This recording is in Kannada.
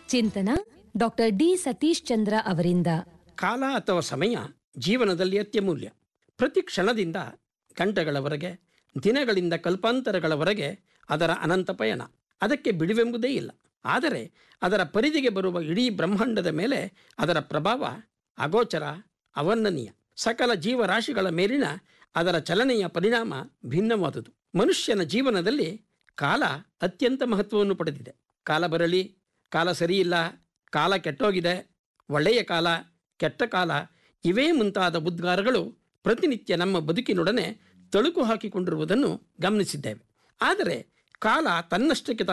ಚಿಂತನ ಡಾಕ್ಟರ್ ಡಿ ಸತೀಶ್ ಚಂದ್ರ ಅವರಿಂದ ಕಾಲ ಅಥವಾ ಸಮಯ ಜೀವನದಲ್ಲಿ ಅತ್ಯಮೂಲ್ಯ ಪ್ರತಿ ಕ್ಷಣದಿಂದ ಗಂಟೆಗಳವರೆಗೆ ದಿನಗಳಿಂದ ಕಲ್ಪಾಂತರಗಳವರೆಗೆ ಅದರ ಅನಂತ ಪಯಣ ಅದಕ್ಕೆ ಬಿಡುವೆಂಬುದೇ ಇಲ್ಲ ಆದರೆ ಅದರ ಪರಿಧಿಗೆ ಬರುವ ಇಡೀ ಬ್ರಹ್ಮಾಂಡದ ಮೇಲೆ ಅದರ ಪ್ರಭಾವ ಅಗೋಚರ ಅವರ್ಣನೀಯ ಸಕಲ ಜೀವರಾಶಿಗಳ ಮೇಲಿನ ಅದರ ಚಲನೆಯ ಪರಿಣಾಮ ಭಿನ್ನವಾದುದು ಮನುಷ್ಯನ ಜೀವನದಲ್ಲಿ ಕಾಲ ಅತ್ಯಂತ ಮಹತ್ವವನ್ನು ಪಡೆದಿದೆ ಕಾಲ ಬರಲಿ ಕಾಲ ಸರಿಯಿಲ್ಲ ಕಾಲ ಕೆಟ್ಟೋಗಿದೆ ಒಳ್ಳೆಯ ಕಾಲ ಕೆಟ್ಟ ಕಾಲ ಇವೇ ಮುಂತಾದ ಉದ್ಗಾರಗಳು ಪ್ರತಿನಿತ್ಯ ನಮ್ಮ ಬದುಕಿನೊಡನೆ ತಳುಕು ಹಾಕಿಕೊಂಡಿರುವುದನ್ನು ಗಮನಿಸಿದ್ದೇವೆ ಆದರೆ ಕಾಲ ತನ್ನಷ್ಟಕ್ಕೆ ತಾನು